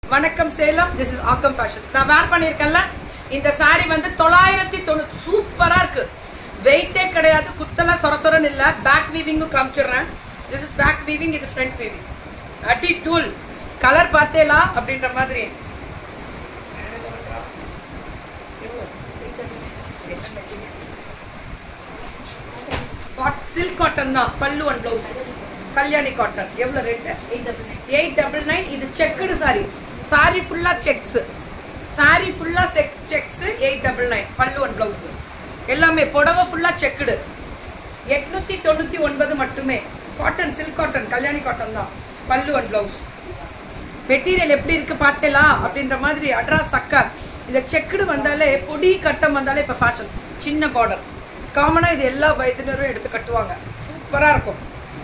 வணக்கம் Salem this is Aakkam fashions நான் wear பண்ணியிருக்கேன்ல இந்த saree வந்து தொள்ளாயிரத்தி தொண்ணூறு சூப்பராக இருக்கு வெயிட்டே கிடையாது குத்தெல்லாம் சொர சொரன்னு இல்லை பேக் வீவிங்கும் காமிச்சிடுறேன் திஸ் இஸ் பேக் வீவிங் இது ஃப்ரண்ட் வீவிங் அட்டி தூள் கலர் பார்த்தேலா அப்படின்ற மாதிரி சில்க் காட்டன் தான் பல்லு அண்ட் ப்ளவுஸ் கல்யாணி காட்டன் எவ்வளோ ரேட்டு எயிட் டபுள் நைன் இது செக்குடு சாரி சாரி ஃபுல்லா செக்ஸ் சாரி ஃபுல்லா check checks eight double nine பல்லு அண்ட் பிளவுஸ் எல்லாமே புடவை ஃபுல்லா செக்குடு எட்நூத்தி தொண்ணூத்தி ஒன்பது மட்டுமே cotton silk cotton Kalyani cotton தான் பல்லு அண்ட் பிளவுஸ் மெட்டீரியல் எப்படி இருக்கு பார்த்தேலா அப்படின்ற மாதிரி அட்ராஸ் சக்கா இந்த செக்குடு வந்தாலே பொடி கட்டம் வந்தாலே இப்போ ஃபேஷன் சின்ன பார்டர் காமனாக இது எல்லா வயதினரும் எடுத்து கட்டுவாங்க சூப்பராக இருக்கும்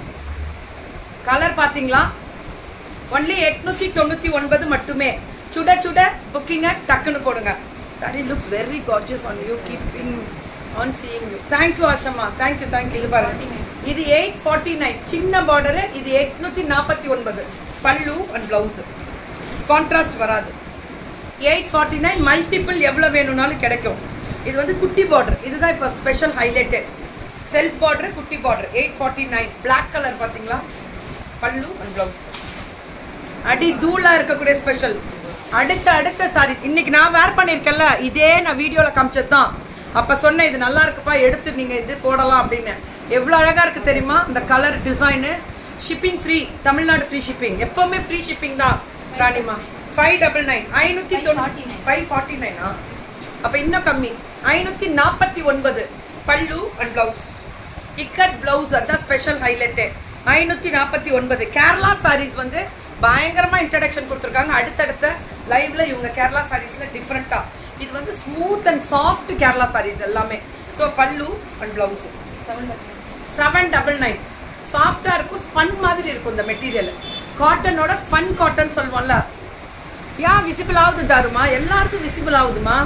கலர் பார்த்தீங்களா ஒன்லி எட்நூத்தி தொண்ணூற்றி ஒன்பது மட்டுமே சுட சுட புக்கிங்க டக்குன்னு போடுங்க sari looks very gorgeous on you keeping on seeing you thank you ஆஷம்மா தேங்க்யூ தேங்க்யூ இது பாருங்க இது எயிட் ஃபார்ட்டி நைன் சின்ன பார்டரு இது எட்நூற்றி நாற்பத்தி ஒன்பது பல்லு அண்ட் ப்ளவுஸு கான்ட்ராஸ்ட் வராது எயிட் ஃபார்ட்டி நைன் மல்டிபிள் எவ்வளோ வேணும்னாலும் கிடைக்கும் இது வந்து குட்டி பார்டர் இதுதான் இப்போ ஸ்பெஷல் ஹைலைட்டட் செல்ஃப் பார்டர் குட்டி border eight forty nine black colour பார்த்தீங்களா பல்லு அண்ட் ப்ளவுஸ் அடி தூளா இருக்கக்கூடிய ஸ்பெஷல் அடுத்த அடுத்த சாரீஸ் இன்னைக்கு நான் வேர் பண்ணியிருக்கேன்ல இதே நான் வீடியோவில் காமிச்சது தான் அப்போ சொன்னேன் இது நல்லா இருக்குப்பா எடுத்து நீங்கள் இது போடலாம் அப்படின்னு எவ்வளோ அழகாக இருக்குது தெரியுமா இந்த colour design shipping free Tamil Nadu free shipping எப்போவுமே ஃப்ரீ ஷிப்பிங் தான் ராணிமா ஃபைவ் டபுள் நைன் ஐநூற்றி தொண்ணூற்றி ஃபைவ் ஃபார்ட்டி நைனா அப்போ இன்னும் கம்மி ஐநூற்றி நாற்பத்தி ஒன்பது பல்லு அண்ட் ப்ளவுஸ் இக்கட் ப்ளவுஸ் அதான் ஸ்பெஷல் ஹைலைட்டு ஐநூற்றி நாற்பத்தி ஒன்பது கேரளா சாரீஸ் வந்து பயங்கரமாக இன்ட்ரடக்ஷன் கொடுத்துருக்காங்க அடுத்தடுத்த லைவ்ல இவங்க கேரளா சாரீஸில் டிஃப்ரெண்ட்டாக இது வந்து smooth and soft Kerala sarees எல்லாமே ஸோ பல்லு and blouse seven double nine சாஃப்டாக இருக்கும் ஸ்பன் மாதிரி இருக்கும் இந்த மெட்டீரியல் காட்டனோட ஸ்பன் காட்டன் சொல்லுவோம்ல ஏன் விசிபிள் ஆகுது தாருமா எல்லாருக்கும் விசிபிள் ஆகுதுமா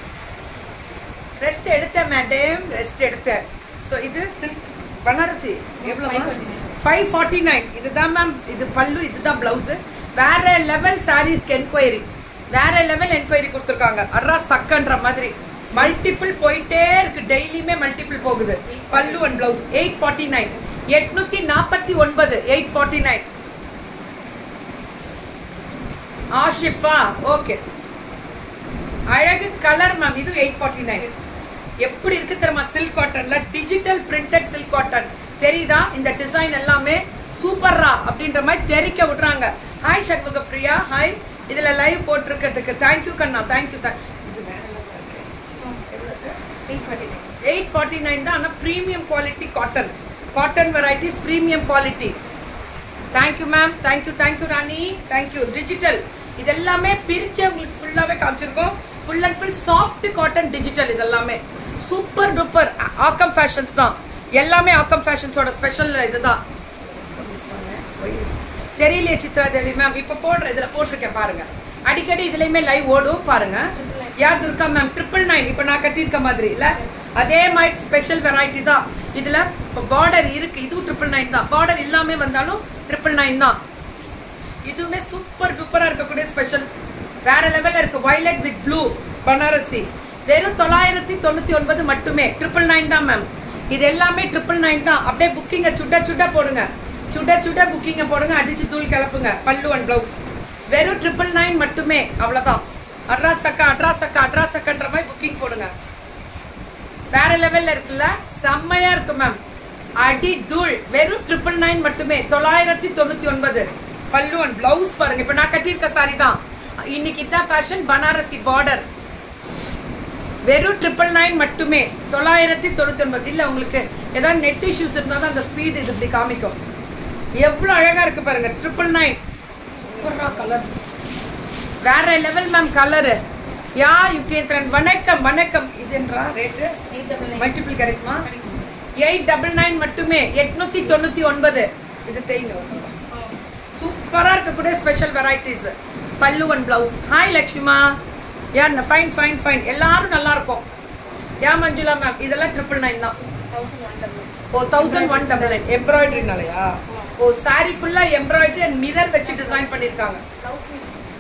ரெஸ்ட் எடுத்தேன் மேடம் ரெஸ்ட் எடுத்தேன் ஸோ இது சில்க் பனாரசி எவ்வளோ ஃபைவ் ஃபார்ட்டி நைன் இதுதான் மேம் இது பல்லு இதுதான் பிளவுஸு வேற லெவல் சாரீஸ்க்கு என்கொயரி வேற லெவல் என்கொயரி கொடுத்துருக்காங்க அட்ரா சக்கன்ற மாதிரி மல்டிபிள் போயிட்டே இருக்கு டெய்லியுமே மல்டிபிள் போகுது பல்லு and blouse eight forty nine எட்நூத்தி நாற்பத்தி ஒன்பது eight forty nine Ashifa okay அழகு கலர் மேம் இது எயிட் ஃபார்ட்டி நைன் எப்படி இருக்கு தெரியுமா சில்க் காட்டன்ல டிஜிட்டல் பிரிண்டட் சில்க் காட்டன் தெரியுதா இந்த டிசைன் எல்லாமே சூப்பர்ரா அப்படின்ற மாதிரி தெரிக்க விடுறாங்க ஹாய் சண்முக பிரியா ஹாய் இதுல லைவ் போட்டிருக்கிறதுக்கு தேங்க்யூ கண்ணா தேங்க்யூ இது வேற எயிட் ஃபார்ட்டி நைன் தான் ஆனால் premium quality cotton cotton varieties premium quality thank you ma'am thank you thank you ராணி தேங்க்யூ டிஜிட்டல் இது எல்லாமே பிரிச்சு உங்களுக்கு ஃபுல்லாகவே காமிச்சிருக்கோம் full and full soft cotton digital இது எல்லாமே சூப்பர் டூப்பர் ஆக்கம் ஃபேஷன்ஸ் தான் எல்லாமே ஆக்கம் ஃபேஷன்ஸோட ஸ்பெஷல் இதுதான் தெரியலையே சித்ரா தேவி மேம் இப்போ போடுற இதில் போட்டிருக்கேன் பாருங்க அடிக்கடி இதுலையுமே லைவ் ஓடும் பாருங்க yeah Durga ma'am triple nine இப்போ நான் கட்டியிருக்க மாதிரி இல்லை அதே மாதிரி ஸ்பெஷல் வெரைட்டி தான் இதில் இப்போ பார்டர் இருக்கு இதுவும் ட்ரிபிள் நைன் தான் பார்டர் இல்லாமல் வந்தாலும் ட்ரிபிள் நைன் தான் இதுவுமே சூப்பர் டூப்பராக இருக்கக்கூடிய ஸ்பெஷல் வேற லெவலில் இருக்கு வயலட் வித் ப்ளூ பனாரசி வெறும் தொள்ளாயிரத்தி தொண்ணூற்றி ஒன்பது மட்டுமே ட்ரிபிள் நைன் தான் மேம் இது எல்லாமே ட்ரிபிள் நைன் தான் அப்படியே புக்கிங்கை சுட சுட போடுங்க சுட சுட புக்கிங்கை போடுங்க அடிச்சு தூள் கிளப்புங்க பல்லு அண்ட் ப்ளவுஸ் வெறும் ட்ரிபிள் நைன் மட்டுமே அவ்வளோதான் அட்ராஸ் சக்கா அட்ராஸ் சக்கா அட்ராஸ் சக்கன்ற மாதிரி புக்கிங் போடுங்க வேற லெவல்ல இருக்குல்ல செம்மையா இருக்கு மேம் அடி தூள் வெறும் ட்ரிபிள் நைன் மட்டுமே தொள்ளாயிரத்தி தொண்ணூத்தி ஒன்பது பல்லு அண்ட் பிளவுஸ் பாருங்க இப்ப நான் கட்டியிருக்க சாரி தான் இன்னைக்கு இதான் ஃபேஷன் பனாரசி பார்டர் வெறும் ட்ரிபிள் நைன் மட்டுமே தொள்ளாயிரத்தி தொண்ணூத்தி ஒன்பது இல்ல உங்களுக்கு ஏதாவது நெட் இஷ்யூஸ் இருந்தால் தான் அந்த ஸ்பீடு இது இப்படி காமிக்கும் எவ்வளோ அழகா இருக்கு பாருங்க ட்ரிபிள் நைன் சூப்பரா கலர் வேற level ma'am colour yeah Yugendran வணக்கம் வணக்கம் இதுன்றா ரேட்டு மல்டிபிள் கிடைக்குமா எயிட் டபுள் நைன் மட்டுமே எட்நூத்தி தொண்ணூத்தி ஒன்பது இது தேய்ங்க சூப்பரா இருக்கக்கூடிய ஸ்பெஷல் வெரைட்டிஸ் பல்லு ஒன் பிளவுஸ் ஹாய் லக்ஷ்மிமா யா ஃபைன் ஃபைன் ஃபைன் எல்லாரும் நல்லா இருக்கும் யா மஞ்சுளா மேம் இதெல்லாம் ட்ரிபிள் நைன் தான் ஓ தௌசண்ட் ஒன் டபுள் நைன் எம்ப்ராய்டரினாலயா ஓ சாரி ஃபுல்லா எம்ப்ராய்டரி அண்ட் மிரர் வச்சு டிசைன் பண்ணியிருக்காங்க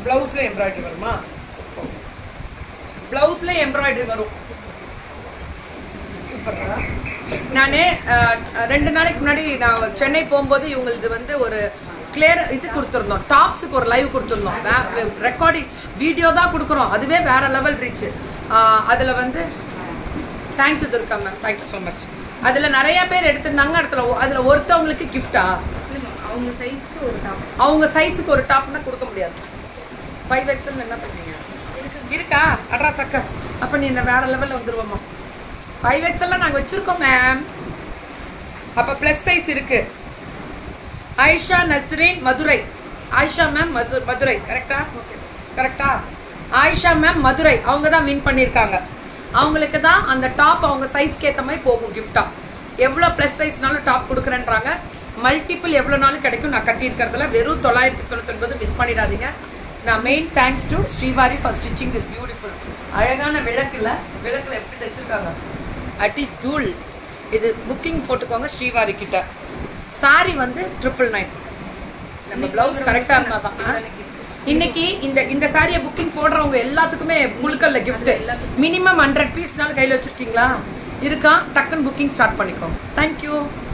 ப்ளவுஸ்ல எம்ப்ராய்டரி வருமா ப்ளவுஸ்ல எம்ப்ராய்டரி வரும் சூப்பர்ரா நான் ரெண்டு நாளைக்கு முன்னாடி நான் சென்னை போகும்போது இவங்களது வந்து ஒரு கிளியர் இது கொடுத்துருந்தோம் டாப்ஸுக்கு ஒரு லைவ் கொடுத்துருந்தோம் ரெக்கார்டிங் வீடியோ தான் கொடுக்குறோம் அதுவே வேற லெவல் ரீச் அதில் வந்து thank you Durga ma'am thank you so much அதில் நிறைய பேர் எடுத்திருந்தாங்க இடத்துல அதில் ஒருத்தவங்களுக்கு கிஃப்டா அவங்க சைஸ்க்கு ஒரு டாப் அவங்க சைஸுக்கு ஒரு டாப்னா கொடுக்க முடியாது ஃபைவ் எக்ஸல் என்ன பண்ணுவீங்க இருக்கா அட்ரா சக்க அப்போ நீ இந்த வேற லெவலில் வந்துருவோமா ஃபைவ் எக்ஸல்லாம் நாங்கள் வச்சுருக்கோம் மேம் அப்போ ப்ளஸ் சைஸ் இருக்கு ஆயிஷா நஸ்ரீன் மதுரை ஆயிஷா மேம் மது மதுரை கரெக்டா கரெக்டா ஆயிஷா மேம் மதுரை அவங்க தான் வின் பண்ணியிருக்காங்க அவங்களுக்கு தான் அந்த டாப் அவங்க சைஸ்க்கு ஏற்ற மாதிரி போகும் கிஃப்டா எவ்வளோ ப்ளஸ் சைஸ்னாலும் டாப் கொடுக்குறேன்றாங்க மல்டிபிள் எவ்வளோ நாளும் கிடைக்கும் நான் கட்டியிருக்கிறதுல வெறும் தொள்ளாயிரத்தி தொண்ணூத்தொன்பது மிஸ் பண்ணிடாதீங்க நான் main thanks to Srivari for stitching this beautiful அழகான விளக்குல விளக்குல எப்படி தைச்சிருக்காங்க அடி தூள் இது புக்கிங் போட்டுக்கோங்க ஸ்ரீவாரி கிட்ட சாரி வந்து ட்ரிபிள் நைன் நம்ம பிளவுஸ் கரெக்டாக இருந்தால் தான் இன்னைக்கு இந்த இந்த சாரியை புக்கிங் போடுறவங்க எல்லாத்துக்குமே முழுக்கல்ல gift மினிமம் ஹண்ட்ரட் பீஸ்னாலும் கையில் வச்சிருக்கீங்களா இருக்கா டக்குன்னு புக்கிங் ஸ்டார்ட் பண்ணிக்கோங்க தேங்க்யூ